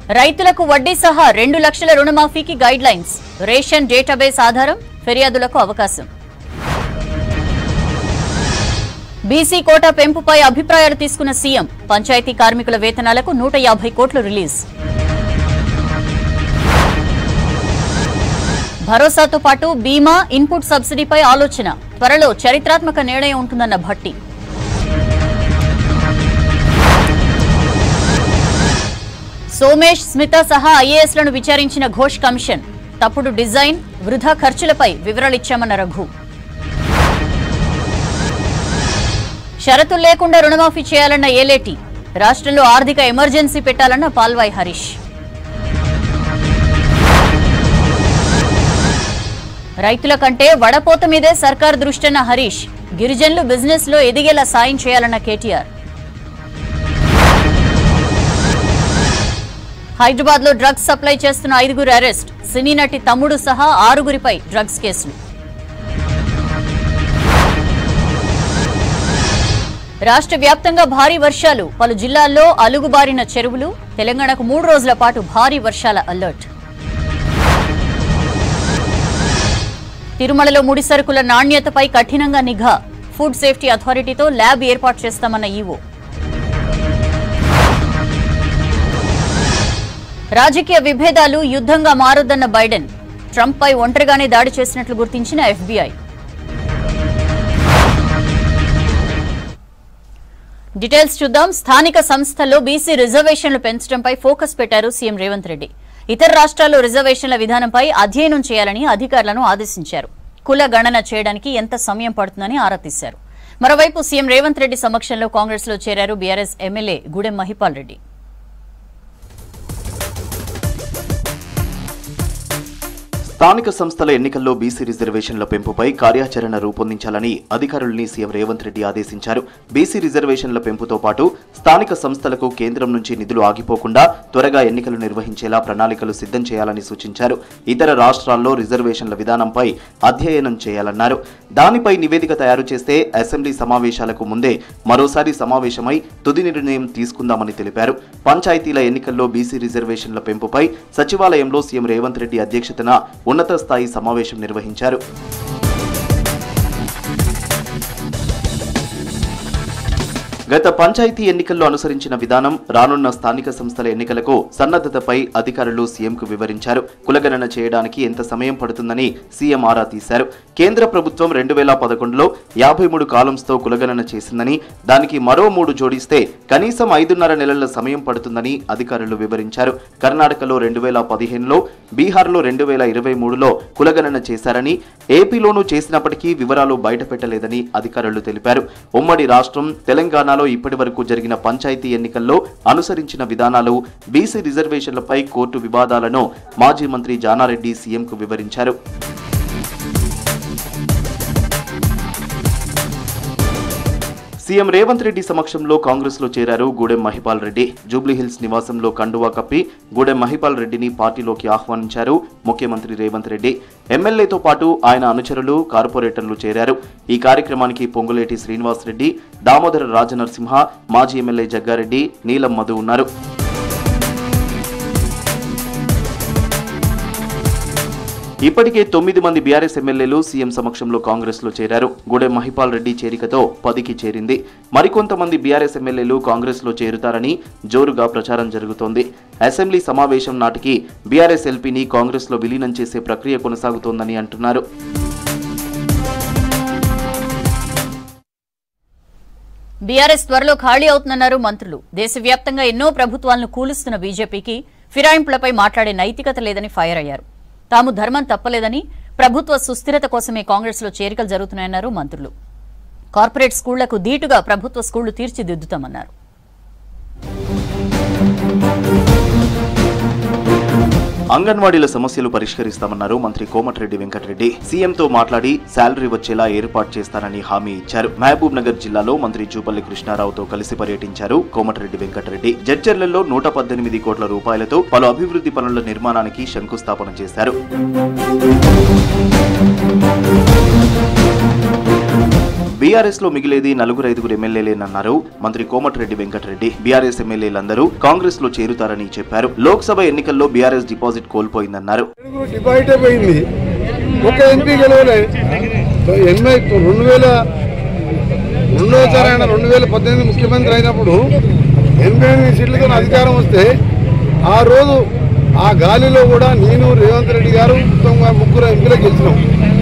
రైతులకు వడ్డీ సహా రెండు లక్షల రుణమాఫీకి గైడ్ లైన్స్ రేషన్ డేటాబేస్ ఆధారం ఫిర్యాదులకు అవకాశం బీసీ కోటా పెంపుపై అభిప్రాయాలు తీసుకున్న సీఎం పంచాయతీ కార్మికుల వేతనాలకు నూట యాభై కోట్లు రిలీజ్ భరోసాతో పాటు బీమా ఇన్పుట్ సబ్సిడీపై ఆలోచన త్వరలో చరిత్రాత్మక నిర్ణయం ఉంటుందన్న భట్టి సోమేష్ స్మిత సహా ఐఏఎస్లను విచారించిన ఘోష్ కమిషన్ తప్పుడు డిజైన్ వృధా ఖర్చులపై వివరాలిచ్చామన్న రఘు షరతులు లేకుండా రుణమాఫీ చేయాలన్న ఏలేటి రాష్ట్రంలో ఆర్థిక ఎమర్జెన్సీ పెట్టాలన్న పాల్వాయ్ హరీష్ రైతుల కంటే వడపోత మీదే సర్కార్ దృష్టన్న హరీష్ గిరిజనులు బిజినెస్ లో ఎదిగేలా సాయం చేయాలన్న కేటీఆర్ హైదరాబాద్ లో డ్రగ్స్ సప్లై చేస్తున్న ఐదుగురు అరెస్ట్ సినీ నటి తమ్ముడు సహా ఆరుగురిపై డ్రగ్స్ కేసులు రాష్ట్ర వ్యాప్తంగా భారీ వర్షాలు పలు జిల్లాల్లో అలుగుబారిన చెరువులు తెలంగాణకు మూడు రోజుల పాటు భారీ వర్షాల అలర్ట్ తిరుమలలో ముడి సరుకుల నాణ్యతపై కఠినంగా నిఘా ఫుడ్ సేఫ్టీ అథారిటీతో ల్యాబ్ ఏర్పాటు చేస్తామన్న ఈవో రాజకీయ విభేదాలు యుద్ధంగా మారొద్దన్న బైడెన్ ట్రంప్ పై ఒంటరిగానే దాడి చేసినట్లు గుర్తించిన ఎఫ్బీఐ డీటెయిల్స్ చూద్దాం స్థానిక సంస్థల్లో బీసీ రిజర్వేషన్లు పెంచడంపై ఫోకస్ పెట్టారు సీఎం రేవంత్ రెడ్డి ఇతర రాష్ట్రాల్లో రిజర్వేషన్ల విధానంపై అధ్యయనం చేయాలని అధికారులను ఆదేశించారు కుల గణన చేయడానికి ఎంత సమయం పడుతుందని ఆరా తీశారు మరోవైపు సీఎం రేవంత్ రెడ్డి సమక్షంలో కాంగ్రెస్ లో చేరారు బీఆర్ఎస్ ఎమ్మెల్యే గూడెం మహిపాల్ రెడ్డి స్థానిక సంస్థల ఎన్నికల్లో బీసీ రిజర్వేషన్ల పెంపుపై కార్యాచరణ రూపొందించాలని అధికారుల్ని సీఎం రేవంత్ రెడ్డి ఆదేశించారు బీసీ రిజర్వేషన్ల పెంపుతో పాటు స్థానిక సంస్థలకు కేంద్రం నుంచి నిధులు ఆగిపోకుండా త్వరగా ఎన్నికలు నిర్వహించేలా ప్రణాళికలు సిద్ధం చేయాలని సూచించారు ఇతర రాష్ట్రాల్లో రిజర్వేషన్ల విధానంపై అధ్యయనం చేయాలన్నారు దానిపై నివేదిక తయారు చేస్తే అసెంబ్లీ సమావేశాలకు ముందే మరోసారి సమావేశమై తుది నిర్ణయం తీసుకుందామని తెలిపారు పంచాయతీల ఎన్నికల్లో బీసీ రిజర్వేషన్ల పెంపుపై సచివాలయంలో సీఎం రేవంత్ రెడ్డి అధ్యక్షతన ఉన్నత స్థాయి సమావేశం నిర్వహించారు గత పంచాయతీ ఎన్నికల్లో అనుసరించిన విధానం రానున్న స్థానిక సంస్థల ఎన్నికలకు సన్నద్ధతపై అధికారులు సీఎంకు వివరించారు కులగణన చేయడానికి ఎంత సమయం పడుతుందని సీఎం ఆరా తీశారు కేంద్ర ప్రభుత్వం రెండు వేల పదకొండులో యాభై మూడు కాలమ్స్తో కులగణన చేసిందని దానికి మరో మూడు జోడిస్తే కనీసం ఐదున్నర నెలల సమయం పడుతుందని అధికారులు వివరించారు కర్ణాటకలో రెండు వేల పదిహేనులో బీహార్లో రెండు వేల ఇరవై మూడులో కులగణన చేశారని ఏపీలోనూ చేసినప్పటికీ వివరాలు బయటపెట్టలేదని అధికారులు తెలిపారు ఉమ్మడి రాష్ట్రం తెలంగాణలో ఇప్పటి వరకు జరిగిన పంచాయతీ ఎన్నికల్లో అనుసరించిన విధానాలు బీసీ రిజర్వేషన్లపై కోర్టు వివాదాలను మాజీ మంత్రి జానారెడ్డి సీఎంకు వివరించారు సీఎం రేవంత్ రెడ్డి సమక్షంలో కాంగ్రెస్ లో చేరారు గూడెం మహిపాల్ రెడ్డి జూబ్లీహిల్స్ నివాసంలో కండువా కప్పి గూడెం మహిపాల్ రెడ్డిని పార్టీలోకి ఆహ్వానించారు ముఖ్యమంత్రి రేవంత్ రెడ్డి ఎమ్మెల్యేతో పాటు ఆయన అనుచరులు కార్పొరేటర్లు చేరారు ఈ కార్యక్రమానికి పొంగులేటి శ్రీనివాస్ రెడ్డి దామోదర రాజనరసింహ మాజీ ఎమ్మెల్యే జగ్గారెడ్డి నీలం మధు ఉన్నారు ఇప్పటికే తొమ్మిది మంది బీఆర్ఎస్ ఎమ్మెల్యేలు సీఎం సమక్షంలో కాంగ్రెస్ లో చేరారు గూడెం మహిపాల్ రెడ్డి చేరికతో పదికి చేరింది మరికొంతమంది బీఆర్ఎస్ ఎమ్మెల్యేలు కాంగ్రెస్ లో చేరుతారని జోరుగా ప్రచారం జరుగుతోంది అసెంబ్లీ సమావేశం నాటికి బీఆర్ఎస్ ఎల్పీని కాంగ్రెస్ లో విలీనం చేసే ప్రక్రియ కొనసాగుతోందని అంటున్నారు బీఆర్ఎస్ త్వరలో ఖాళీ అవుతుందన్నారు మంత్రులు దేశవ్యాప్తంగా ఎన్నో ప్రభుత్వాలను కూలుస్తున్న బీజేపీకి ఫిరాయింపులపై మాట్లాడే నైతికత లేదని ఫైర్ అయ్యారు తాము ధర్మం తప్పలేదని ప్రభుత్వ సుస్థిరత కోసమే కాంగ్రెస్ లో చేరికలు జరుగుతున్నాయన్నారు మంత్రులు కార్పొరేట్ స్కూళ్లకు ధీటుగా ప్రభుత్వ స్కూళ్లు తీర్చిదిద్దుతామన్నారు అంగన్వాడీల సమస్యలు పరిష్కరిస్తామన్నారు మంత్రి కోమటిరెడ్డి వెంకటరెడ్డి సీఎంతో మాట్లాడి శాలరీ వచ్చేలా ఏర్పాటు చేస్తానని హామీ ఇచ్చారు మహబూబ్ నగర్ జిల్లాలో మంత్రి జూపల్లి కృష్ణారావుతో కలిసి పర్యటించారు కోమటిరెడ్డి వెంకటరెడ్డి జడ్చర్లలో నూట పద్దెనిమిది కోట్ల రూపాయలతో పలు అభివృద్ధి పనుల నిర్మాణానికి శంకుస్థాపన చేశారు బీఆర్ఎస్ లో మిగిలేది నలుగురు ఐదుగురు ఎమ్మెల్యేలేనన్నారు మంత్రి కోమటిరెడ్డి వెంకటరెడ్డి బీఆర్ఎస్ ఎమ్మెల్యేలందరూ కాంగ్రెస్ లో చేరుతారని చెప్పారు లోక్సభ ఎన్నికల్లో బీఆర్ఎస్ డిపాజిట్ కోల్పోయిందన్నారు ఏడుగురు డివైడ్ అయిపోయింది ఒక ఎంపీ గెలవలే ఎనభై రెండు వేల రెండోసారి ఆయన రెండు వేల పద్దెనిమిది ముఖ్యమంత్రి అయినప్పుడు ఎనభై ఎనిమిది సీట్లతో అధికారం వస్తే ఆ రోజు ఆ గాలిలో కూడా నేను రేవంత్ రెడ్డి గారు ఉత్తమ్ గారు ముగ్గురు ఎంపీలు గెలిచినాం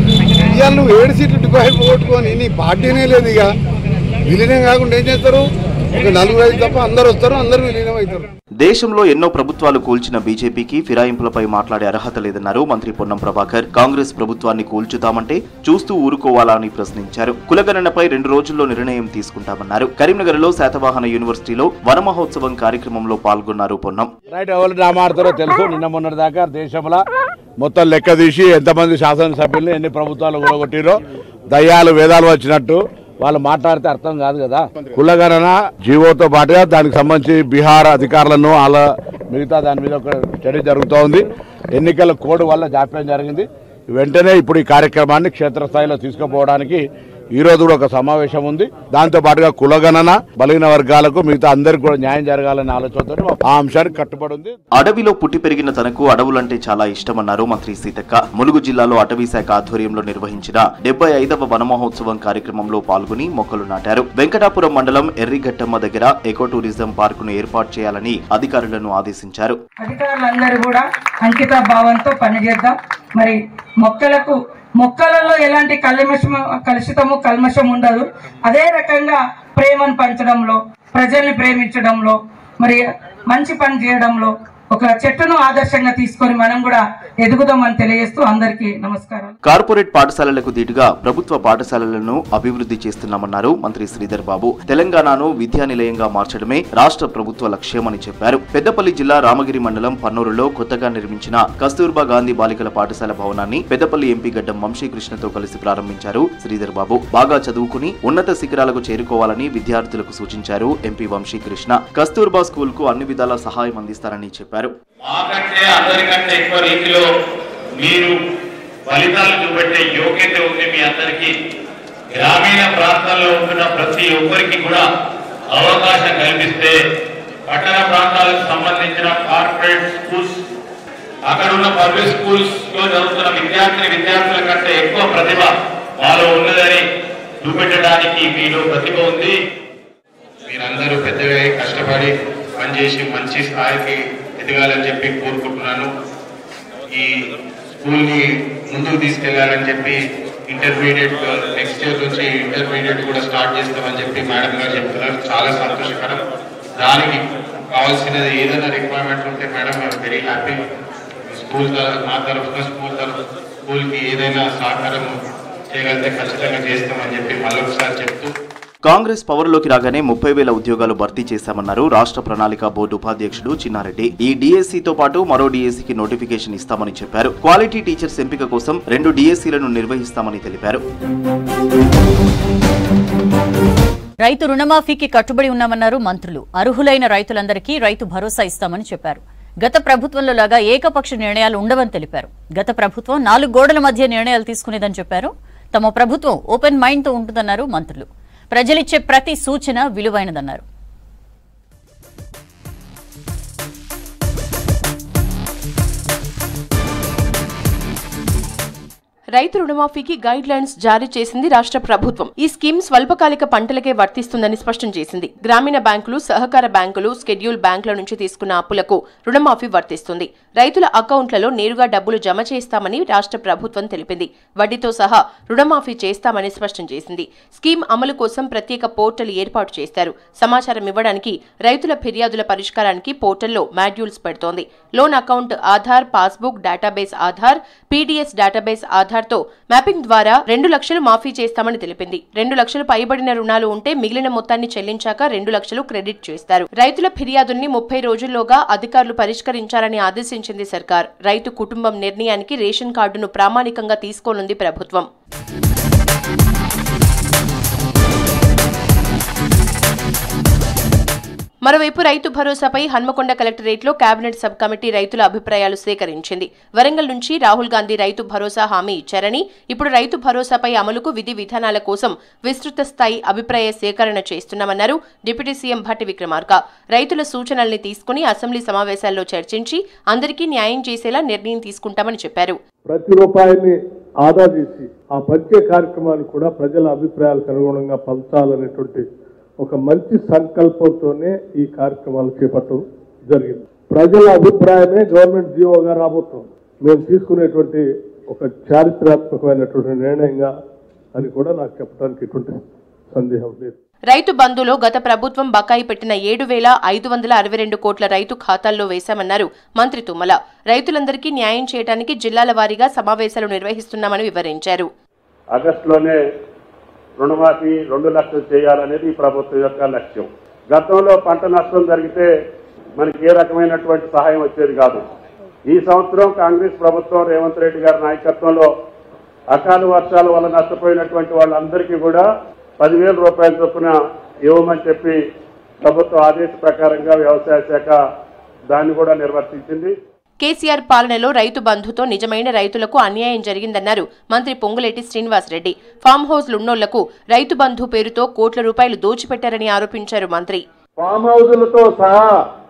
ఇవాళ నువ్వు ఏడు సీట్లు డివైడ్ పోగొట్టుకొని నీ పార్టీనే లేదు ఇక విలీనం కాకుండా ఏం చేస్తారు ఒక నలుగురు ఐదు తప్ప అందరు వస్తారు అందరూ విలీనం అవుతారు దేశంలో ఎన్నో ప్రభుత్వాలు కూల్చిన బీజేపీకి ఫిరాయింపులపై మాట్లాడే అర్హత లేదన్నారు మంత్రి పొన్నం ప్రభాకర్ కాంగ్రెస్ ప్రభుత్వాన్ని కూల్చుతామంటే చూస్తూ ఊరుకోవాలా అని ప్రశ్నించారు కులగణనపై రెండు రోజుల్లో నిర్ణయం తీసుకుంటామన్నారు కరీంనగర్ లో శాతవాహన యూనివర్సిటీలో వన మహోత్సవం కార్యక్రమంలో పాల్గొన్నారు పొన్నం రైట్ ఎవరు డ్రామా ఆడతారో తెలుసు నిన్న మొన్నటి దాకా దేశంలో మొత్తం లెక్క తీసి ఎంతమంది శాసనసభ్యులు ఎన్ని ప్రభుత్వాలు కూడగొట్టిరో దయ్యాలు వేదాలు వచ్చినట్టు వాళ్ళు మాట్లాడితే అర్థం కాదు కదా కులగణన జీవోతో పాటుగా దానికి సంబంధించి బీహార్ అధికారులను వాళ్ళ మిగతా దాని మీద ఒక స్టడీ జరుగుతూ ఉంది ఎన్నికల కోడ్ వల్ల జాప్యం జరిగింది వెంటనే ఇప్పుడు ఈ కార్యక్రమాన్ని క్షేత్రస్థాయిలో తీసుకుపోవడానికి ఈ రోజు కూడా ఒక సమావేశం ఉంది దాంతో పాటుగా కులగణన బలహీన వర్గాలకు మిగతా అందరికి కూడా న్యాయం జరగాలనే ఆలోచనతో ఆ అంశానికి కట్టుబడి ఉంది అడవిలో పుట్టి పెరిగిన తనకు అడవులంటే చాలా ఇష్టమన్నారు మంత్రి సీతక్క ములుగు జిల్లాలో అటవీ శాఖ ఆధ్వర్యంలో నిర్వహించిన డెబ్బై ఐదవ వన మహోత్సవం కార్యక్రమంలో పాల్గొని మొక్కలు నాటారు వెంకటాపురం మండలం ఎర్రిఘట్టమ్మ దగ్గర ఎకో టూరిజం పార్కును ఏర్పాటు చేయాలని అధికారులను ఆదేశించారు అధికారులందరూ కూడా అంకిత భావంతో పనిచేద్దాం మరి మొక్కలకు మొక్కలలో ఎలాంటి కల్మషము కలుషితము కల్మషం ఉండదు అదే రకంగా ప్రేమను పంచడంలో ప్రజల్ని ప్రేమించడంలో మరి మంచి పని చేయడంలో ఒక చెట్టును ఆదర్శంగా తీసుకొని మనం కూడా ఎదుగుదామని తెలియజేస్తూ అందరికీ నమస్కారం కార్పొరేట్ పాఠశాలలకు దీటుగా ప్రభుత్వ పాఠశాలలను అభివృద్ధి చేస్తున్నామన్నారు మంత్రి శ్రీధర్ బాబు తెలంగాణను విద్యా నిలయంగా మార్చడమే రాష్ట్ర ప్రభుత్వ లక్ష్యమని చెప్పారు పెద్దపల్లి జిల్లా రామగిరి మండలం పన్నూరులో కొత్తగా నిర్మించిన కస్తూర్బా గాంధీ బాలికల పాఠశాల భవనాన్ని పెద్దపల్లి ఎంపీ గడ్డం వంశీకృష్ణతో కలిసి ప్రారంభించారు శ్రీధర్ బాబు బాగా చదువుకుని ఉన్నత శిఖరాలకు చేరుకోవాలని విద్యార్థులకు సూచించారు ఎంపీ వంశీకృష్ణ కస్తూర్బా స్కూల్ కు అన్ని విధాల సహాయం అందిస్తారని చెప్పారు మాకంటే అందరికంటే ఎక్కువ రీతిలో మీరు ఫలితాలు చూపెట్టే యోగ్యత ఉంది మీ అందరికీ గ్రామీణ ప్రాంతాల్లో ఉంటున్న ప్రతి ఒక్కరికి కూడా అవకాశం కల్పిస్తే పట్టణ ప్రాంతాలకు సంబంధించిన కార్పొరేట్ స్కూల్స్ అక్కడ ఉన్న పబ్లిక్ స్కూల్స్ లో చదువుతున్న విద్యార్థిని విద్యార్థుల కంటే ఎక్కువ ప్రతిభ మాలో ఉన్నదని చూపెట్టడానికి మీలో ప్రతిభ ఉంది మీరందరూ పెద్దగా అయి కష్టపడి పనిచేసి మంచి స్థాయికి ఎదగాలని చెప్పి కోరుకుంటున్నాను ఈ స్కూల్ని ముందుకు తీసుకెళ్లాలని చెప్పి ఇంటర్మీడియట్ నెక్స్ట్ ఇయర్ నుంచి ఇంటర్మీడియట్ కూడా స్టార్ట్ చేస్తామని చెప్పి మేడం గారు చెప్తున్నారు చాలా సంతోషకరం దానికి కావాల్సినది ఏదైనా రిక్వైర్మెంట్ ఉంటే madam I'm very happy school తరఫు మా తరఫున స్కూల్ తరఫు స్కూల్కి ఏదైనా సహకారం చేయగలిగితే ఖచ్చితంగా చేస్తామని చెప్పి మళ్ళొకసారి చెప్తూ కాంగ్రెస్ పవర్లోకి రాగానే ముప్పై వేల ఉద్యోగాలు భర్తీ చేశామన్నారు రాష్ట్ర ప్రణాళిక బోర్డు ఉపాధ్యక్షుడు చిన్నారెడ్డి ఈ డిఎస్సితో పాటు మరో డిఎస్సికి నోటిఫికేషన్ ఇస్తామని చెప్పారు క్వాలిటీ టీచర్స్ ఎంపిక కోసం రెండు డిఎస్సీలను నిర్వహిస్తామని తెలిపారు రైతు రుణమాఫీకి కట్టుబడి ఉన్నామన్నారు మంత్రులు అర్హులైన రైతులందరికీ రైతు భరోసా ఇస్తామని చెప్పారు గత ప్రభుత్వంలో లాగా ఏకపక్ష నిర్ణయాలు ఉండవని తెలిపారు గత ప్రభుత్వం నాలుగు గోడల మధ్య నిర్ణయాలు తీసుకునేదని చెప్పారు తమ ప్రభుత్వం ఓపెన్ మైండ్తో ఉంటుందన్నారు మంత్రులు ప్రజలిచ్చే ప్రతి సూచన విలువైనదన్నారు రైతు రుణమాఫీకి గైడ్ లైన్స్ జారీ చేసింది రాష్ట్ర ప్రభుత్వం ఈ స్కీమ్ స్వల్పకాలిక పంటలకే వర్తిస్తుందని స్పష్టం చేసింది గ్రామీణ బ్యాంకులు సహకార బ్యాంకులు స్కెడ్యూల్ బ్యాంకుల నుంచి తీసుకున్న అప్పులకు రుణమాఫీ వర్తిస్తుంది రైతుల అకౌంట్లలో నేరుగా డబ్బులు జమ చేస్తామని రాష్ట్ర ప్రభుత్వం తెలిపింది వడ్డీతో సహా రుణమాఫీ చేస్తామని స్పష్టం చేసింది స్కీమ్ అమలు కోసం ప్రత్యేక పోర్టల్ ఏర్పాటు చేస్తారు సమాచారం ఇవ్వడానికి రైతుల ఫిర్యాదుల పరిష్కారానికి పోర్టల్లో మాడ్యూల్స్ పెడుతోంది loan account Aadhaar passbook database Aadhaar PDS database ఆధార్తో మ్యాపింగ్ ద్వారా రెండు లక్షలు మాఫీ చేస్తామని తెలిపింది రెండు లక్షలు పైబడిన రుణాలు ఉంటే మిగిలిన మొత్తాన్ని చెల్లించాక రెండు లక్షలు క్రెడిట్ చేస్తారు రైతుల ఫిర్యాదుల్ని ముప్పై రోజుల్లోగా అధికారులు పరిష్కరించాలని ఆదేశించింది సర్కార్ రైతు కుటుంబం నిర్ణయానికి రేషన్ కార్డును ప్రామాణికంగా తీసుకోనుంది ప్రభుత్వం మరోవైపు రైతు భరోసాపై హన్మకొండ కలెక్టరేట్లో కేబినెట్ సబ్ కమిటీ రైతుల అభిప్రాయాలు సేకరించింది వరంగల్ నుంచి రాహుల్ గాంధీ రైతు భరోసా హామీ ఇచ్చారని ఇప్పుడు రైతు భరోసాపై అమలుకు విధి విధానాల కోసం విస్తృత స్థాయి అభిప్రాయ సేకరణ చేస్తున్నామన్నారు డిప్యూటీ సీఎం భట్టి విక్రమార్క రైతుల సూచనల్ని తీసుకుని అసెంబ్లీ సమావేశాల్లో చర్చించి అందరికీ న్యాయం చేసేలా నిర్ణయం తీసుకుంటామని చెప్పారు ప్రతి రూపాయిని ఆదా చేసి ఆ పంచే కార్యక్రమాన్ని కూడా ప్రజల అభిప్రాయాలకు అనుగుణంగా పంచాలనేటువంటి ఒక మంచి సంకల్పంతోనే ఈ కార్యక్రమాలు చేపట్టడం జరిగింది ప్రజల అభిప్రాయమే గవర్నమెంట్ జీవోగా రాబోతుంది మేము తీసుకునేటువంటి ఒక చారిత్రాత్మకమైనటువంటి నిర్ణయంగా అని కూడా నాకు చెప్పడానికి ఎటువంటి సందేహం లేదు రైతు బంధులో గత ప్రభుత్వం బకాయి పెట్టిన ఏడు వేల ఐదు వందల అరవై రెండు కోట్ల రైతు ఖాతాల్లో వేశామన్నారు మంత్రి తుమ్మల రైతులందరికీ న్యాయం చేయడానికి జిల్లాల వారీగా సమావేశాలు నిర్వహిస్తున్నామని వివరించారు ఆగస్టులోనే రుణమాఫీ రెండు లక్షలు చేయాలనేది ఈ ప్రభుత్వం యొక్క లక్ష్యం గతంలో పంట నష్టం జరిగితే మనకి ఏ రకమైనటువంటి సహాయం వచ్చేది కాదు ఈ సంవత్సరం కాంగ్రెస్ ప్రభుత్వం రేవంత్ రెడ్డి గారి నాయకత్వంలో అకాల వర్షాల వల్ల నష్టపోయినటువంటి వాళ్ళందరికీ కూడా పదివేల రూపాయల చొప్పున ఇవ్వమని చెప్పి ప్రభుత్వ ఆదేశ ప్రకారంగా వ్యవసాయ శాఖ దాన్ని కూడా నిర్వర్తించింది కేసీఆర్ పాలనలో రైతు బంధుతో నిజమైన రైతులకు అన్యాయం జరిగిందన్నారు మంత్రి పొంగులేటి శ్రీనివాసరెడ్డి ఫామ్ హౌస్లున్నోళ్లకు రైతు బంధు పేరుతో కోట్ల రూపాయలు దోచిపెట్టారని ఆరోపించారు మంత్రి ఫామ్ హౌజులతో సహా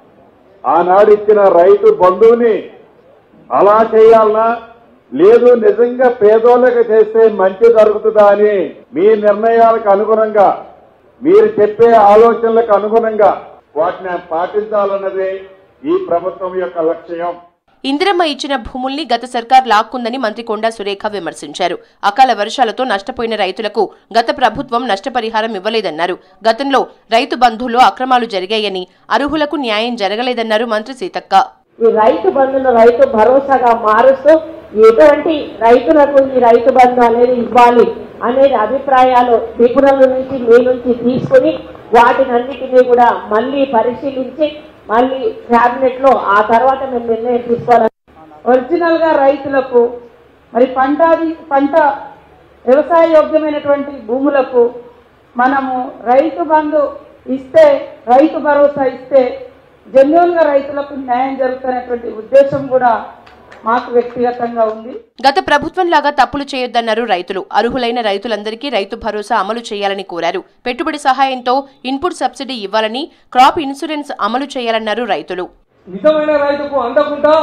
ఆనాడు ఇచ్చిన రైతు బంధువుని అలా చేయాలనా లేదు నిజంగా పేదోళ్ళకి చేస్తే మంచి జరుగుతుందా అని మీ నిర్ణయాలకు అనుగుణంగా మీరు చెప్పే ఆలోచనలకు అనుగుణంగా వాటిని పాటించాలన్నది ఈ ప్రభుత్వం యొక్క లక్ష్యం ఇందిరమ్మ ఇచ్చిన భూముల్ని గత సర్కార్ లాక్కుందని మంత్రి కొండా సురేఖ విమర్శించారు అకాల వర్షాలతో నష్టపోయిన రైతులకు గత ప్రభుత్వం నష్టపరిహారం ఇవ్వలేదన్నారు గతంలో రైతు బంధువులో అక్రమాలు జరిగాయని అర్హులకు న్యాయం జరగలేదన్నారు మంత్రి సీతక్క ఈ రైతు బంధును రైతు భరోసాగా మారుస్తూ ఎటువంటి రైతులకు ఈ రైతు బంధు అనేది ఇవ్వాలి అనేది అభిప్రాయాలు నిపుణుల నుంచి మీ నుంచి తీసుకుని వాటినన్నిటినీ కూడా మళ్ళీ పరిశీలించి మళ్ళీ క్యాబినెట్ లో ఆ తర్వాత మేము నిర్ణయం తీసుకోవాలని ఒరిజినల్ గా రైతులకు మరి పంటాది పంట వ్యవసాయ యోగ్యమైనటువంటి భూములకు మనము రైతు బంధు ఇస్తే రైతు భరోసా ఇస్తే జెన్యున్ గా రైతులకు న్యాయం జరుగుతున్నటువంటి ఉద్దేశం కూడా మాకు వ్యక్తిగతంగా ఉంది గత ప్రభుత్వం లాగా తప్పులు చేయొద్దన్నారు రైతులు అర్హులైన రైతులందరికీ రైతు భరోసా అమలు చేయాలని కోరారు పెట్టుబడి సహాయంతో ఇన్పుట్ సబ్సిడీ ఇవ్వాలని క్రాప్ ఇన్సూరెన్స్ అమలు చేయాలన్నారు రైతులు నిజమైన రైతుకు అందకుండా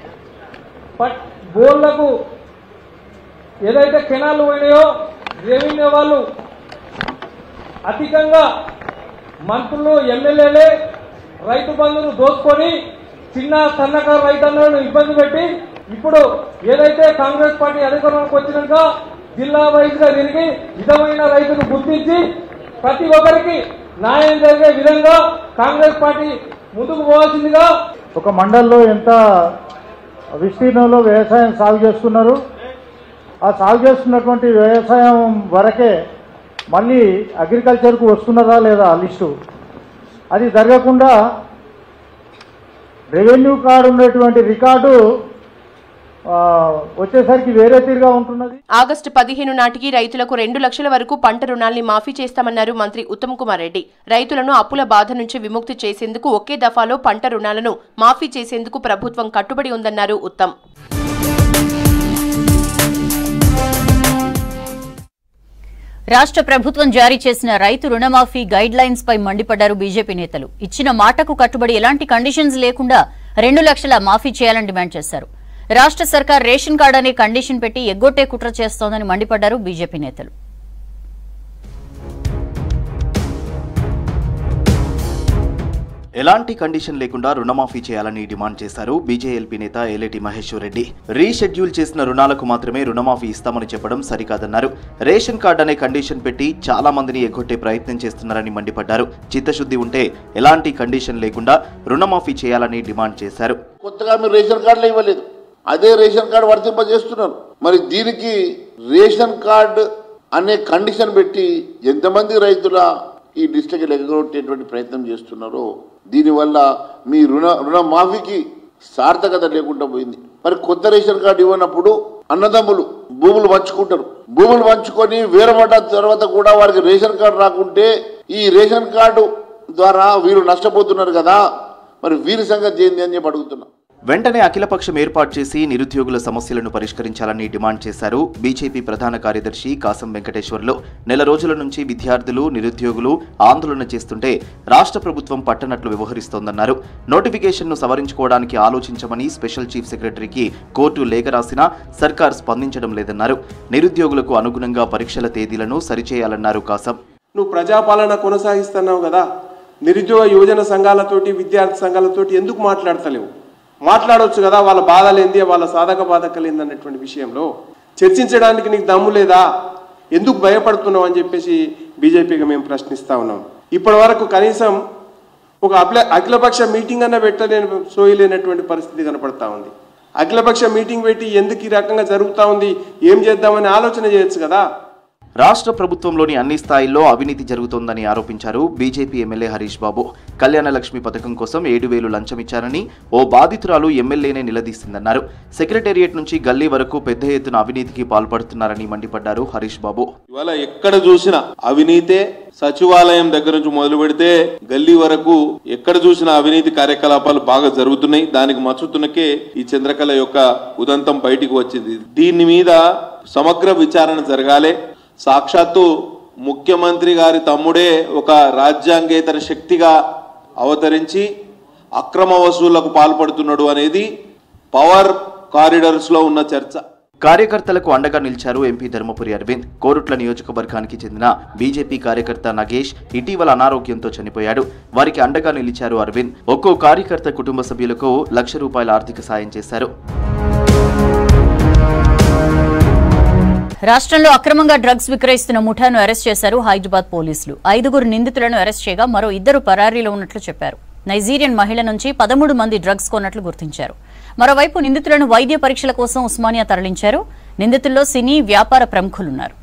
పట్ బోర్లకు ఏదైతే కెనాలు పోయినాయో రెవెన్యూ వాళ్ళు అధికంగా మంత్రులు ఎమ్మెల్యేలే రైతు బంధును దోచుకొని చిన్న సన్నకారు రైతన్నలను ఇబ్బంది పెట్టి ఇప్పుడు ఏదైతే కాంగ్రెస్ పార్టీ అధికారంలోకి వచ్చినాక జిల్లా వైజ్ గా తిరిగి నిజమైన రైతును గుర్తించి ప్రతి ఒక్కరికి న్యాయం జరిగే విధంగా కాంగ్రెస్ పార్టీ ముందుకు పోవాల్సిందిగా ఒక మండల్లో ఎంత విస్తీర్ణంలో వ్యవసాయం సాగు చేస్తున్నారు ఆ సాగు చేస్తున్నటువంటి వ్యవసాయం వరకే మళ్ళీ అగ్రికల్చర్కు వస్తున్నదా లేదా ఆ లిస్టు అది జరగకుండా రెవెన్యూ కార్డు ఉన్నటువంటి రికార్డు ఆ, వచ్చేసరికి వేరే తీరుగా ఉంటున్నది ఆగస్టు పదిహేను నాటికి రైతులకు రెండు లక్షల వరకు పంట రుణాల్ని మాఫీ చేస్తామన్నారు మంత్రి ఉత్తమ్ కుమార్ రెడ్డి రైతులను అప్పుల బాధ నుంచి విముక్తి చేసేందుకు ఒకే దఫాలో పంట రుణాలను మాఫీ చేసేందుకు ప్రభుత్వం కట్టుబడి ఉందన్నారు ఉత్తమ్ రాష్ట్ర ప్రభుత్వం జారీ చేసిన రైతు రుణమాఫీ గైడ్ లైన్స్ పై మండిపడ్డారు బీజేపీ నేతలు ఇచ్చిన మాటకు కట్టుబడి ఎలాంటి కండిషన్స్ లేకుండా రెండు లక్షల మాఫీ చేయాలని డిమాండ్ చేశారు రాష్ట్ర సర్కార్ రేషన్ కార్డు అనే కండిషన్ పెట్టి ఎగ్గొట్టే కుట్ర చేస్తోందని మండిపడ్డారు బీజేపీ నేతలు ఎలాంటి కండిషన్ లేకుండా రుణమాఫీ చేయాలని డిమాండ్ చేశారు బీజేఎల్పీ నేత ఏలేటి మహేశ్వర్ రెడ్డి రీషెడ్యూల్ చేసిన రుణాలకు మాత్రమే రుణమాఫీ ఇస్తామని చెప్పడం సరికాదన్నారు రేషన్ కార్డు అనే కండిషన్ పెట్టి చాలా మందిని ఎగ్గొట్టే ప్రయత్నం చేస్తున్నారని మండిపడ్డారు చిత్తశుద్ధి ఉంటే ఎలాంటి కండిషన్ లేకుండా రుణమాఫీ చేయాలని డిమాండ్ చేశారు కొత్తగా మీరు రేషన్ కార్డులు ఇవ్వలేదు అదే రేషన్ కార్డు వర్తింపజేస్తున్నారు మరి దీనికి రేషన్ కార్డు అనే కండిషన్ పెట్టి ఎంతమంది రైతుల ఈ డిస్ట్రిక్ట్ ఎగగొట్టేటువంటి ప్రయత్నం చేస్తున్నారో దీనివల్ల మీ రుణ రుణ మాఫీకి సార్థకత లేకుండా పోయింది మరి కొత్త రేషన్ కార్డు ఇవ్వనప్పుడు అన్నదమ్ములు భూములు పంచుకుంటారు భూములు పంచుకొని వేరమట తర్వాత కూడా వారికి రేషన్ కార్డు రాకుంటే ఈ రేషన్ కార్డు ద్వారా వీరు నష్టపోతున్నారు కదా మరి వీరి సంగతి ఏంది అని చెప్పి అడుగుతున్నా వెంటనే అఖిలపక్షం ఏర్పాటు చేసి నిరుద్యోగుల సమస్యలను పరిష్కరించాలని డిమాండ్ చేశారు బీజేపీ ప్రధాన కార్యదర్శి కాసం వెంకటేశ్వర్లు నెల రోజుల నుంచి విద్యార్థులు నిరుద్యోగులు ఆందోళన చేస్తుంటే రాష్ట్ర ప్రభుత్వం పట్టనట్లు వ్యవహరిస్తోందన్నారు నోటిఫికేషన్ను సవరించుకోవడానికి ఆలోచించమని స్పెషల్ చీఫ్ సెక్రటరీకి కోర్టు లేఖ రాసినా సర్కార్ స్పందించడం లేదన్నారు నిరుద్యోగులకు అనుగుణంగా పరీక్షల తేదీలను సరిచేయాలన్నారు కాసం నువ్వు ప్రజాపాలన కొనసాగిస్తున్నావు కదా నిరుద్యోగ యువజన సంఘాలతోటి విద్యార్థి సంఘాలతోటి ఎందుకు మాట్లాడతలేవు మాట్లాడవచ్చు కదా వాళ్ళ బాధలు ఏంది వాళ్ళ సాధక బాధకలు ఏంది అన్నటువంటి విషయంలో చర్చించడానికి నీకు దమ్ము లేదా ఎందుకు భయపడుతున్నావు అని చెప్పేసి బీజేపీకి మేము ప్రశ్నిస్తా ఉన్నాం ఇప్పటి వరకు కనీసం ఒక అఖిల అఖిలపక్ష మీటింగ్ అన్న పెట్టలేని సోయలేనటువంటి పరిస్థితి కనపడతా ఉంది అఖిలపక్ష మీటింగ్ పెట్టి ఎందుకు ఈ రకంగా జరుగుతూ ఉంది ఏం చేద్దామని ఆలోచన చేయొచ్చు కదా రాష్ట్ర ప్రభుత్వంలోని అన్ని స్థాయిల్లో అవినీతి జరుగుతోందని ఆరోపించారు బీజేపీ ఎమ్మెల్యే హరీష్ బాబు కళ్యాణ లక్ష్మి పథకం కోసం ఏడు వేలు లంచం ఇచ్చారని ఓ బాధితురాలు ఎమ్మెల్యేనే నిలదీసిందన్నారు సెక్రటేరియట్ నుంచి గల్లీ వరకు పెద్ద ఎత్తున అవినీతికి పాల్పడుతున్నారని మండిపడ్డారు హరీష్ బాబు ఇవాళ ఎక్కడ చూసినా అవినీతే సచివాలయం దగ్గర నుంచి మొదలు పెడితే గల్లీ వరకు ఎక్కడ చూసినా అవినీతి కార్యకలాపాలు బాగా జరుగుతున్నాయి దానికి మచ్చుతున్నకే ఈ చంద్రకళ యొక్క ఉదంతం బయటికి వచ్చింది దీని మీద సమగ్ర విచారణ జరగాలి సాక్షాత్తు ముఖ్యమంత్రి గారి తమ్ముడే ఒక రాజ్యాంగేతర శక్తిగా అవతరించి అక్రమ వసూళ్లకు పాల్పడుతున్నాడు అనేది పవర్ కారిడర్స్ లో ఉన్న చర్చ కార్యకర్తలకు అండగా నిలిచారు ఎంపీ ధర్మపురి అరవింద్ కోరుట్ల నియోజకవర్గానికి చెందిన బీజేపీ కార్యకర్త నగేష్ ఇటీవల అనారోగ్యంతో చనిపోయాడు వారికి అండగా నిలిచారు అరవింద్ ఒక్కో కార్యకర్త కుటుంబ సభ్యులకు లక్ష రూపాయల ఆర్థిక సాయం చేశారు రాష్ట్రంలో అక్రమంగా డ్రగ్స్ విక్రయిస్తున్న ముఠాను అరెస్ట్ చేశారు హైదరాబాద్ పోలీసులు ఐదుగురు నిందితులను అరెస్ట్ చేయగా మరో ఇద్దరు పరారీలో ఉన్నట్లు చెప్పారు నైజీరియన్ మహిళ నుంచి పదమూడు మంది డ్రగ్స్ కొన్నట్లు గుర్తించారు మరోవైపు నిందితులను వైద్య పరీక్షల కోసం ఉస్మానియా తరలించారు నిందితుల్లో సినీ వ్యాపార ప్రముఖులున్నారు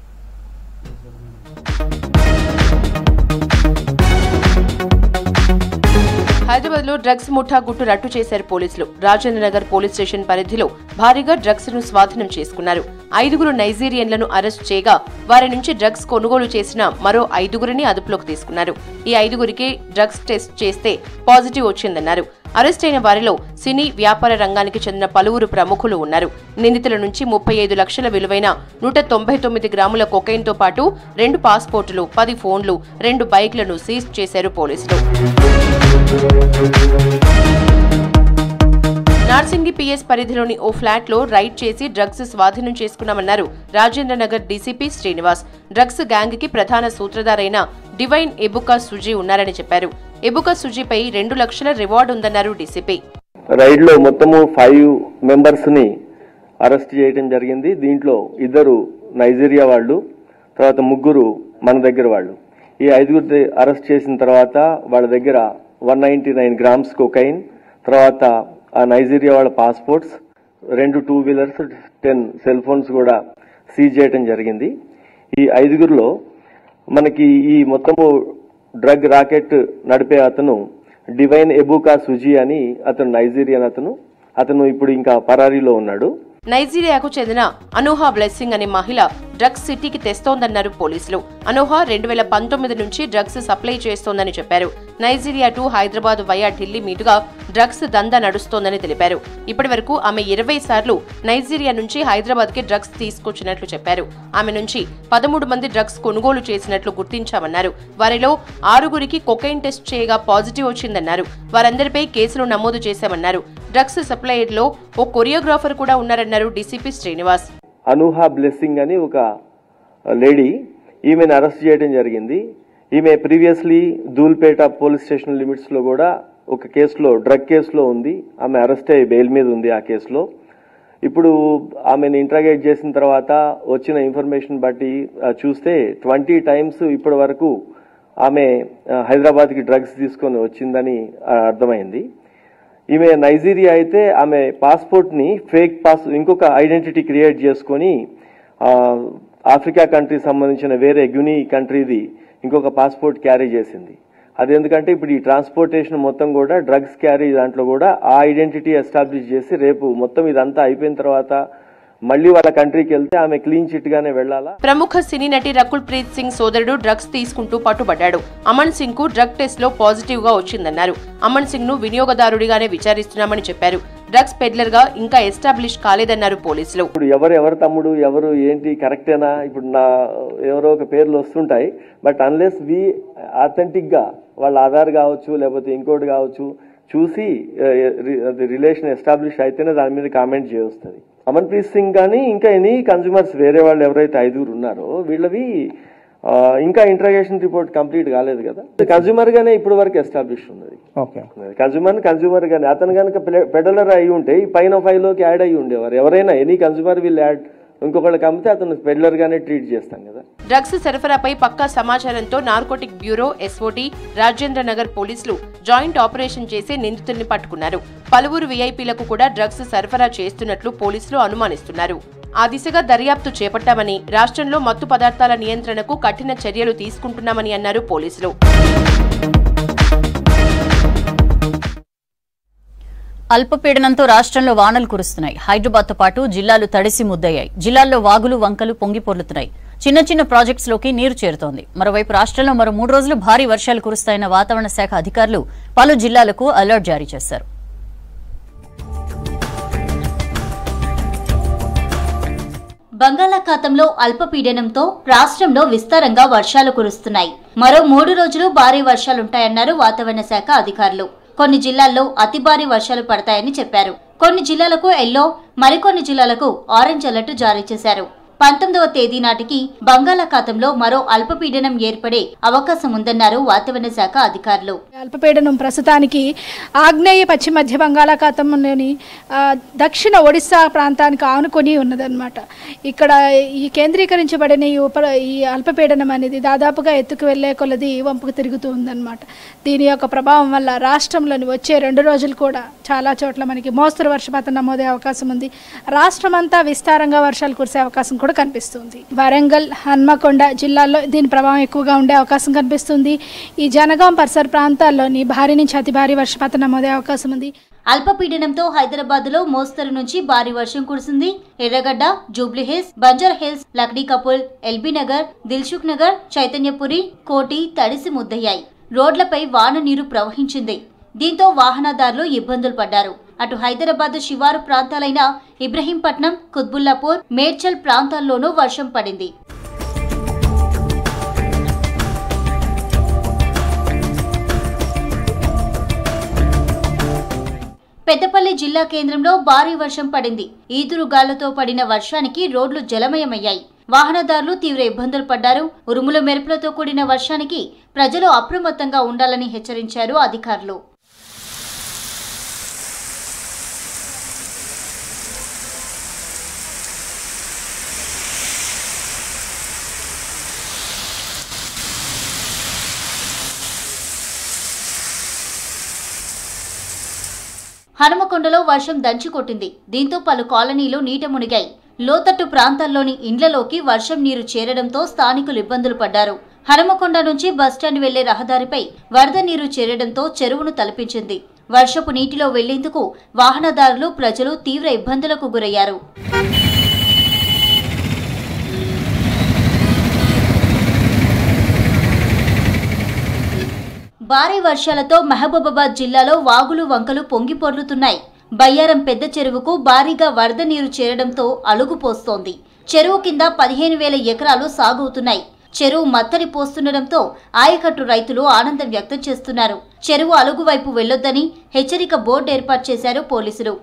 హైదరాబాద్ లో డ్రగ్స్ ముఠా గుట్టు రట్టు చేశారు పోలీసులు రాజేంద్ర నగర్ పోలీస్ స్టేషన్ పరిధిలో భారీగా డ్రగ్స్ ను స్వాధీనం చేసుకున్నారు ఐదుగురు నైజీరియన్లను అరెస్ట్ చేయగా వారి నుంచి డ్రగ్స్ కొనుగోలు చేసిన మరో ఐదుగురిని అదుపులోకి తీసుకున్నారు ఈ ఐదుగురికి డ్రగ్స్ టెస్ట్ చేస్తే పాజిటివ్ వచ్చిందన్నారు అరెస్ట్ అయిన వారిలో సినీ వ్యాపార రంగానికి చెందిన పలువురు ప్రముఖులు ఉన్నారు నిందితుల నుంచి ముప్పై ఐదు లక్షల విలువైన నూట తొంభై తొమ్మిది గ్రాముల కొకైన్తో పాటు రెండు పాస్పోర్టులు పది ఫోన్లు రెండు బైక్లను సీజ్ చేశారు పోలీసులు నార్సింగి పిఎస్ పరిధిలోని ఓ ఫ్లాట్ లో రైడ్ చేసి డ్రగ్స్ స్వాధీనం చేసుకున్నామన్నారు Rajendra Nagar DCP Srinivas drugs gang కి ప్రధాన సూత్రధారైన డివైన్ ఎబుకా సుజీ ఉన్నారని చెప్పారు ఎబుకా సుజీపై రెండు లక్షల రివార్డు ఉందన్నారు డీసీపీ రైడ్ లో మొత్తము ఫైవ్ మెంబర్స్ ని అరెస్ట్ చేయడం జరిగింది దీంట్లో ఇద్దరు నైజీరియా వాళ్ళు తర్వాత ముగ్గురు మన దగ్గర వాళ్ళు ఈ ఐదుగురు అరెస్ట్ చేసిన తర్వాత వాళ్ళ దగ్గర one ninety nine grams cocaine తర్వాత ఆ నైజీరియా వాళ్ళ పాస్పోర్ట్స్ రెండు two wheelers ten cell phones కూడా సీజ్ చేయడం జరిగింది ఈ ఐదుగురిలో మనకి ఈ మొత్తము డ్రగ్ రాకెట్ నడిపే అతను డివైన్ ఎబుకా సుజీ అని అతను నైజీరియన్ అతను అతను ఇప్పుడు ఇంకా పరారీలో ఉన్నాడు నైజీరియాకు చెందిన అనూహా బ్లెస్సింగ్ అనే మహిళ డ్రగ్స్ సిటీకి తెస్తోందన్నారు పోలీసులు అనూహా రెండు వేల పంతొమ్మిది నుంచి డ్రగ్స్ సప్లై చేస్తోందని చెప్పారు Nigeria to Hyderabad via Delhi మీదుగా డ్రగ్స్ దందా నడుస్తోందని తెలిపారు ఇప్పటి వరకు ఆమె ఇరవై సార్లు నైజీరియా నుంచి హైదరాబాద్ కి డ్రగ్స్ తీసుకొచ్చినట్లు చెప్పారు ఆమె నుంచి పదమూడు మంది డ్రగ్స్ కొనుగోలు చేసినట్లు గుర్తించామన్నారు వారిలో ఆరుగురికి కొకైన్ టెస్ట్ చేయగా పాజిటివ్ వచ్చిందన్నారు వారందరిపై కేసులు నమోదు చేశామన్నారు డ్రగ్స్ సప్లైయర్లో ఓ కొరియోగ్రాఫర్ కూడా ఉన్నారన్నారు డీసీపీ శ్రీనివాస్ అనూహా బ్లెస్సింగ్ అని ఒక లేడీ ఈమెను అరెస్ట్ చేయడం జరిగింది ఈమె previously Dhoolpet police station limits లో కూడా ఒక కేసులో డ్రగ్ కేసులో ఉంది ఆమె అరెస్ట్ అయ్యి బెయిల్ మీద ఉంది ఆ కేసులో ఇప్పుడు ఆమెను ఇంట్రాగేట్ చేసిన తర్వాత వచ్చిన ఇన్ఫర్మేషన్ బట్టి ఆ, చూస్తే ట్వంటీ టైమ్స్ ఇప్పటి వరకు ఆమె ఆ, హైదరాబాద్కి డ్రగ్స్ తీసుకొని వచ్చిందని ఆ, అర్థమైంది ఈమె నైజీరియా అయితే ఆమె పాస్పోర్ట్ ని ఫేక్ పాస్ ఇంకొక ఐడెంటిటీ క్రియేట్ చేసుకొని ఆ, ఆఫ్రికా కంట్రీ సంబంధించిన వేరే గ్యునీ కంట్రీది ఇంకొక పాస్పోర్ట్ క్యారీ చేసింది అది ఎందుకంటే ఇప్పుడు ఈ ట్రాన్స్పోర్టేషన్ మొత్తం కూడా డ్రగ్స్ క్యారీ దాంట్లో కూడా ఆ ఐడెంటిటీ ఎస్టాబ్లిష్ చేసి రేపు మొత్తం ఇదంతా అయిపోయిన తర్వాత మళ్ళీ వాళ్ళ కంట్రీకి వెళ్తే ఆమె క్లీన్ చిట్ గానే వెళ్ళాలా ప్రముఖ సినీ నటి రకుల్ ప్రీత్ సింగ్ సోదరుడు డ్రగ్స్ తీసుకుంటూ పట్టుబడ్డాడు అమన్ సింగ్ కు డ్రగ్ టెస్ట్ లో పాజిటివ్ గా వచ్చిందన్నారు అమన్ సింగ్ ను వినియోగదారుడిగానే విచారిస్తున్నామని చెప్పారు డ్రగ్స్ పెడ్లర్ గా ఇంకా ఎస్టాబ్లిష్ కాలేదన్నారు పోలీసులు ఇప్పుడు ఎవరు ఎవరు తమ్ముడు ఎవరు ఏంటి కరెక్టేనా ఇప్పుడు నా ఎవరో ఒక పేర్లు వస్తుంటాయి బట్ అన్లెస్ వి ఆథెంటిక్ గా వాళ్ళ ఆధార్ కావచ్చు లేకపోతే ఇంకోటి కావచ్చు చూసి రిలేషన్ ఎస్టాబ్లిష్ అయితేనే దాని మీద కామెంట్ చేయొస్తుంది అమన్ ప్రీత్ సింగ్ కానీ ఇంకా ఎనీ కన్జ్యూమర్స్ వేరే వాళ్ళు ఎవరైతే ఐదుగురు ఉన్నారో వీళ్ళవి ఆ, ఇంకా ఇంట్రాగేషన్ రిపోర్ట్ కంప్లీట్ కాలేదు కదా కన్జ్యూమర్ గానే ఇప్పుడు వరకు ఎస్టాబ్లిష్ ఉన్నది ఓకే కన్జ్యూమర్ కన్జ్యూమర్ గానే అతను కనుక పెడలర్ అయి ఉంటే ఈ పైన ఫైవ్ లోకి యాడ్ అయ్యి ఉండేవారు ఎవరైనా ఎనీ కన్జ్యూమర్ విల్ యాడ్ ఇంకొకళ్ళకి అమ్మితే అతను పెడ్లర్ గానే ట్రీట్ చేస్తాం కదా డ్రగ్స్ సరఫరాపై పక్కా సమాచారంతో narcotic bureau SOT Rajendra Nagar పోలీసులు జాయింట్ ఆపరేషన్ చేసి నిందితుల్ని పట్టుకున్నారు పలువురు వీఐపీలకు కూడా డ్రగ్స్ సరఫరా చేస్తున్నట్లు పోలీసులు అనుమానిస్తున్నారు ఆ దిశగా దర్యాప్తు చేపట్టామని రాష్ట్రంలో మత్తు పదార్థాల నియంత్రణకు కఠిన చర్యలు తీసుకుంటున్నామని అన్నారు పోలీసులు అల్పపీడనంతో రాష్ట్రంలో వానలు కురుస్తున్నాయి హైదరాబాద్ తో పాటు జిల్లాలు తడిసి ముద్దయ్యాయి జిల్లాల్లో వాగులు వంకలు పొంగిపొర్లుతున్నాయి చిన్న చిన్న ప్రాజెక్ట్స్ లోకి నీరు చేరుతోంది మరోవైపు రాష్ట్రంలో మరో మూడు రోజులు భారీ వర్షాలు కురుస్తాయన్న వాతావరణ శాఖ అధికారులు పలు జిల్లాలకు అలర్ట్ జారీ చేశారు బంగాళాఖాతంలో అల్పపీడనంతో రాష్ట్రంలో విస్తారంగా వర్షాలు కురుస్తున్నాయి మరో మూడు రోజులు భారీ వర్షాలుంటాయన్నారు వాతావరణ శాఖ అధికారులు కొన్ని జిల్లాల్లో అతి భారీ వర్షాలు పడతాయని చెప్పారు కొన్ని జిల్లాలకు ఎల్లో మరికొన్ని జిల్లాలకు ఆరెంజ్ అలర్ట్ జారీ చేశారు పంతొమ్మిదవ తేదీ నాటికి బంగాళాఖాతంలో మరో అల్పపీడనం ఏర్పడే అవకాశం ఉందన్నారు వాతావరణ శాఖ అధికారులు అల్పపీడనం ప్రస్తుతానికి ఆగ్నేయ పశ్చిమ మధ్య బంగాళాఖాతంలోని ఆ, దక్షిణ ఒడిశా ప్రాంతానికి ఆనుకొని ఉన్నదన్నమాట ఇక్కడ ఈ కేంద్రీకరించబడిన ఈ ఉప ఈ అల్పపీడనం అనేది దాదాపుగా ఎత్తుకు వెళ్లే కొలది వంపుకు తిరుగుతూ ఉందన్నమాట దీని యొక్క ప్రభావం వల్ల రాష్ట్రంలోని వచ్చే రెండు రోజులు కూడా చాలా చోట్ల మనకి మోస్తరు వర్షపాతం నమోదే అవకాశం ఉంది రాష్ట్రం అంతా విస్తారంగా వర్షాలు కురిసే అవకాశం కూడా కనిపిస్తుంది వరంగల్ హన్మకొండ జిల్లాల్లో దీని ప్రభావం ఎక్కువగా ఉండే అవకాశం కనిపిస్తుంది ఈ జనగాం పరిసర ప్రాంతాల్లోని భారీ నుంచి అతి భారీ వర్షపాతం నమోదే అవకాశం ఉంది అల్పపీడనంతో హైదరాబాద్ లో మోస్తరు నుంచి భారీ వర్షం కురిసింది ఎర్రగడ్డ జూబ్లీ హిల్స్ బంజర్ హిల్స్ లక్డీ కపుల్ ఎల్బీ నగర్ దిల్సుఖ్ నగర్ చైతన్యపురి కోటి తడిసి ముద్దయ్యాయి రోడ్లపై వాన నీరు ప్రవహించింది దీంతో వాహనదారులు ఇబ్బందులు పడ్డారు అటు హైదరాబాద్ శివారు ప్రాంతాలైన ఇబ్రహీంపట్నం కుత్బుల్లాపూర్ మేడ్చల్ ప్రాంతాల్లోనూ వర్షం పడింది పెద్దపల్లి జిల్లా కేంద్రంలో భారీ వర్షం పడింది ఈదురుగాళ్లతో పడిన వర్షానికి రోడ్లు జలమయమయ్యాయి వాహనదారులు తీవ్ర ఇబ్బందులు పడ్డారు ఉరుముల మెరుపులతో కూడిన వర్షానికి ప్రజలు అప్రమత్తంగా ఉండాలని హెచ్చరించారు అధికారులు హనుమకొండలో వర్షం దంచుకొట్టింది దీంతో పలు కాలనీలు నీట మునిగాయి లోతట్టు ప్రాంతాల్లోని ఇండ్లలోకి వర్షం నీరు చేరడంతో స్థానికులు ఇబ్బందులు పడ్డారు హనుమకొండ నుంచి బస్టాండ్ వెళ్లే రహదారిపై వరద నీరు చేరడంతో చెరువును తలపించింది వర్షపు నీటిలో వెళ్లేందుకు వాహనదారులు ప్రజలు తీవ్ర ఇబ్బందులకు గురయ్యారు భారీ వర్షాలతో మహబూబాబాద్ జిల్లాలో వాగులు వంకలు పొంగి పొర్లుతున్నాయి బయ్యారం పెద్ద చెరువుకు భారీగా వరద నీరు చేరడంతో అలుగు పోస్తోంది చెరువు కింద పదిహేను వేల ఎకరాలు సాగవుతున్నాయి చెరువు మత్తడి పోస్తుండటంతో ఆయకట్టు రైతులు ఆనందం వ్యక్తం చేస్తున్నారు చెరువు అలుగు వైపు వెళ్లొద్దని హెచ్చరిక బోర్డు ఏర్పాటు చేశారు పోలీసులు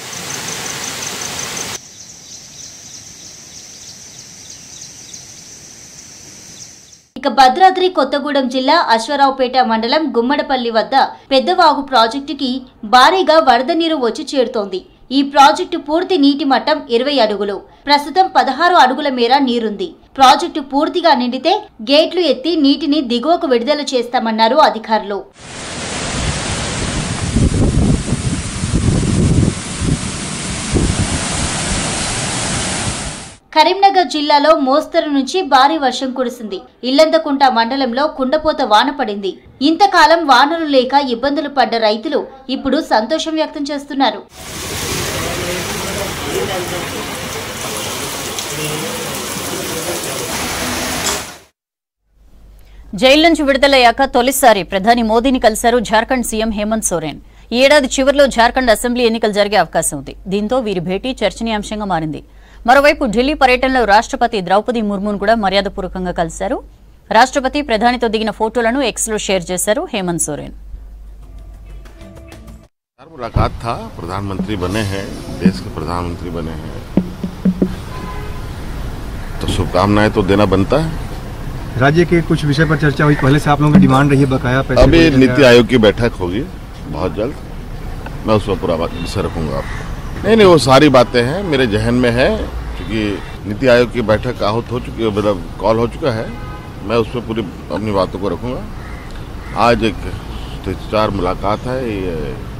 ఇక భద్రాద్రి కొత్తగూడెం జిల్లా అశ్వరావుపేట మండలం గుమ్మడపల్లి వద్ద పెద్దవాగు ప్రాజెక్టుకి భారీగా వరద నీరు వచ్చి చేరుతోంది ఈ ప్రాజెక్టు పూర్తి నీటి మట్టం ఇరవై అడుగులు ప్రస్తుతం పదహారు అడుగుల మేర నీరుంది ప్రాజెక్టు పూర్తిగా నిండితే గేట్లు ఎత్తి నీటిని దిగువకు విడుదల చేస్తామన్నారు అధికారులు కరీంనగర్ జిల్లాలో మోస్తరు నుంచి భారీ వర్షం కురిసింది ఇల్లందకుంట మండలంలో కుండపోత వాన పడింది ఇంతకాలం వానలు లేక ఇబ్బందులు పడ్డ రైతులు ఇప్పుడు సంతోషం వ్యక్తం చేస్తున్నారు జైలు నుంచి విడుదలయ్యాక తొలిసారి ప్రధాని మోదీని కలిశారు జార్ఖండ్ సీఎం హేమంత్ సోరెన్ ఈ ఏడాది చివరిలో జార్ఖండ్ అసెంబ్లీ ఎన్నికలు జరిగే అవకాశం ఉంది దీంతో వీరి భేటీ చర్చనీయాంశంగా మారింది మరోవైపు ఢిల్లీ పర్యటనలో రాష్ట్రపతి ద్రౌపది ముర్మును కూడా మర్యాదపూర్వకంగా కలిశారు రాష్ట్రపతి ప్రధానితో దిగిన ఫోటోలను ఎక్స్ లో షేర్ చేశారు హేమంత్ సోరెన్ यार मुलाकात था प्रधानमंत्री बने हैं देश के प्रधानमंत्री बने हैं तो शुभकामनाएं तो देना बनता है राज्य के कुछ विषय पर चर्चा हुई पहले से आप लोगों की डिमांड रही है बकाया पैसे अभी को लेकर। नीति आयोग की बैठक होगी बहुत जल्द मैं उस पर पूरा बात विषय रखूंगा आपको नहीं नहीं वो सारी बातें हैं मेरे जहन में है क्योंकि नीति आयोग की बैठक आहूत हो चुकी है मतलब कॉल हो चुका है मैं उस पर पूरी अपनी बातों को रखूंगा आज एक चार मुलाकात है ये